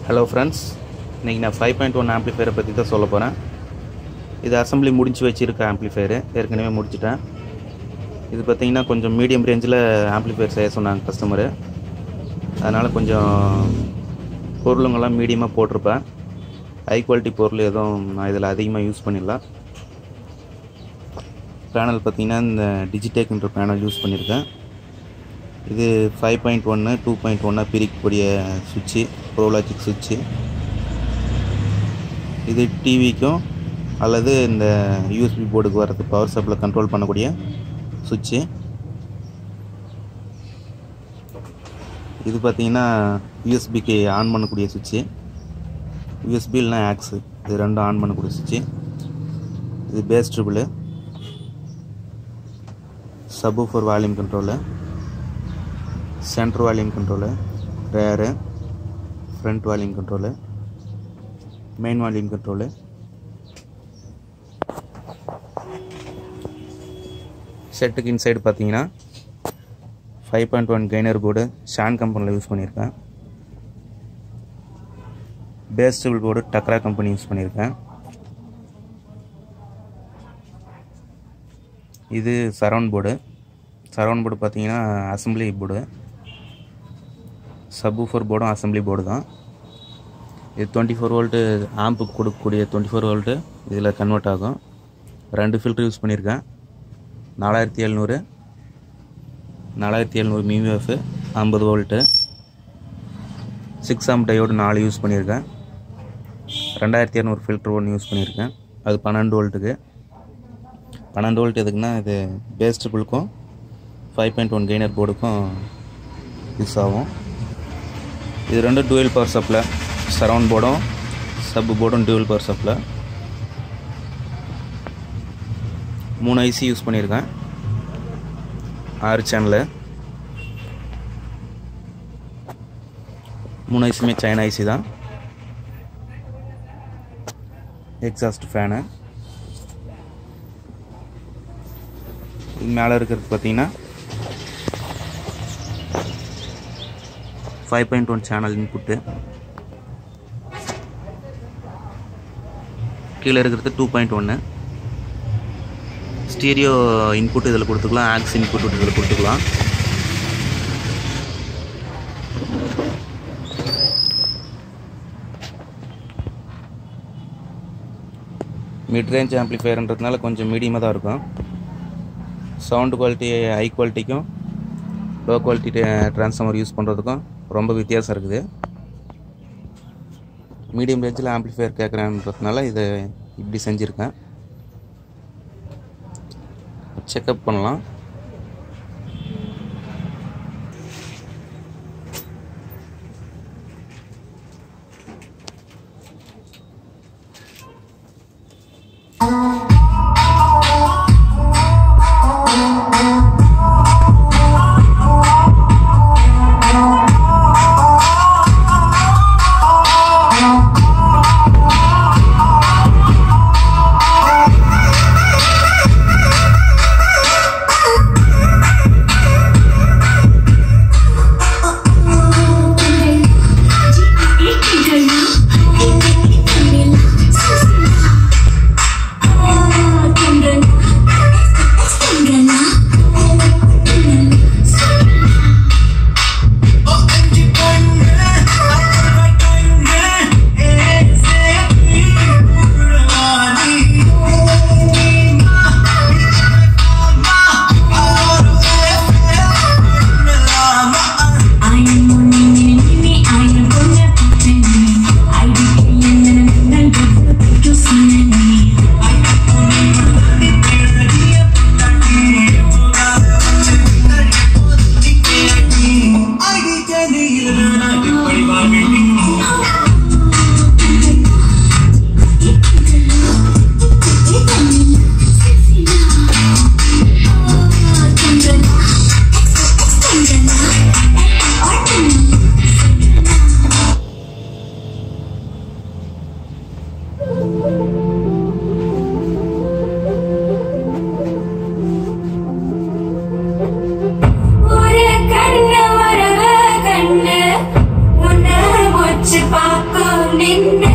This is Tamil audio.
ஹலோ ஃப்ரெண்ட்ஸ் இன்றைக்கி நான் ஃபைவ் பாயிண்ட் ஒன் ஆம்ப்ளிஃபையரை பற்றி தான் சொல்ல போகிறேன் இது அசம்பிளி முடிச்சு வச்சுருக்க ஆம்ப்ளிஃபையரு ஏற்கனவே முடிச்சிட்டேன் இது பார்த்தீங்கன்னா கொஞ்சம் மீடியம் ரேஞ்சில் ஆம்ப்ளிஃபையர் செய்ய சொன்னாங்க கஸ்டமரு அதனால் கொஞ்சம் பொருளுங்கள்லாம் மீடியமாக போட்டிருப்பேன் ஹை குவாலிட்டி பொருள் எதுவும் நான் இதில் அதிகமாக யூஸ் பண்ணிடல பேனல் பார்த்தீங்கன்னா இந்த டிஜிடெக்ன்ற பேனல் யூஸ் பண்ணியிருக்கேன் இது ஃபைவ் பாயிண்ட் ஒன்று டூ பாயிண்ட் ஒன்னாக பிரிக்கக்கூடிய சுவிட்சு ப்ரோலாஜிக் சுவிட்சு இது டிவிக்கும் அல்லது இந்த யூஎஸ்பி போர்டுக்கு வர்றது பவர் சப்ளை கண்ட்ரோல் பண்ணக்கூடிய சுவிட்சு இது பார்த்தீங்கன்னா யூஎஸ்பிக்கு ஆன் பண்ணக்கூடிய சுவிட்சு யூஎஸ்பி இல்லைனா ஆக்ஸு இது ரெண்டும் ஆன் பண்ணக்கூடிய சுவிட்சு இது bass treble sub for volume control centre volume control rear front volume control main volume control செட்டுக்கு இன்சைடு பார்த்தீங்கன்னா five point one gainer board Shan கம்பெனியில் யூஸ் பண்ணியிருக்கேன் பேஸ் டேபிள் போர்டு டக்ரா கம்பெனி யூஸ் பண்ணியிருக்கேன் இது சரவுண்ட் போர்டு சரவுண்ட் போர்டு பார்த்தீங்கன்னா அசம்பிளி போர்டு சப்வூஃபர் போர்டும் அசம்பிளி போர்டு தான் இது டுவெண்ட்டி ஃபோர் வோல்ட்டு ஆம்புக்கு கொடுக்கக்கூடிய டுவெண்ட்டி ஃபோர் வோல்ட்டு இதில் கன்வெர்ட் ஆகும் ரெண்டு ஃபில்ட்ரு யூஸ் பண்ணியிருக்கேன் நாலாயிரத்தி எழுநூறு நாலாயிரத்தி எழுநூறு மியூஎஃப் ஐம்பது வோல்ட்டு சிக்ஸ் ஆம் டயோடு நாலு யூஸ் பண்ணியிருக்கேன் ரெண்டாயிரத்தி இரநூறு ஃபில்ட்ரு ஒன்று யூஸ் பண்ணியிருக்கேன் அது பன்னெண்டு வோல்ட்டுக்கு பன்னெண்டு வோல்ட் எதுக்குன்னா இது பேஸ் ட்ரிபிளுக்கும் ஃபைவ் பாயிண்ட் ஒன் கெய்னர் போர்டுக்கும் யூஸ் ஆகும் இது ரெண்டும் டூயல் பவர் சப்ளை சரவுண்ட் போர்டும் சப் போர்டும் டூயல் பவர் சப்ளை மூணு ஐசி யூஸ் பண்ணியிருக்கேன் ஆறு சேனலு மூணு ஐசியுமே சைனா ஐசி தான் எக்ஸாஸ்ட் ஃபேனு இது மேலே இருக்கிறது பார்த்தீங்கன்னா five point one channel input கீழே இருக்கிறது டூ பாயிண்ட் ஒன்று ஸ்டீரியோ இன்புட் இதில் கொடுத்துக்கலாம் ஆக்ஸ் இன்புட் இதில் கொடுத்துக்கலாம் மிட் ரேஞ்ச் ஆம்ப்ளிஃபையர்ன்றதுனால கொஞ்சம் மீடியமாக தான் இருக்கும் சவுண்டு குவாலிட்டி ஹை குவாலிட்டிக்கும் லோ குவாலிட்டி ட்ரான்ஸ்ஃபார்மர் யூஸ் பண்ணுறதுக்கும் ரொம்ப வித்தியாசம் இருக்குது மீடியம் ரேஞ்சில் ஆம்ப்ளிஃபையர் கேட்குறேன்றதுனால இதை இப்படி செஞ்சுருக்கேன் செக்கப் பண்ணலாம் एक गला एक मेला வச்சு பார்க்கும் நின்னு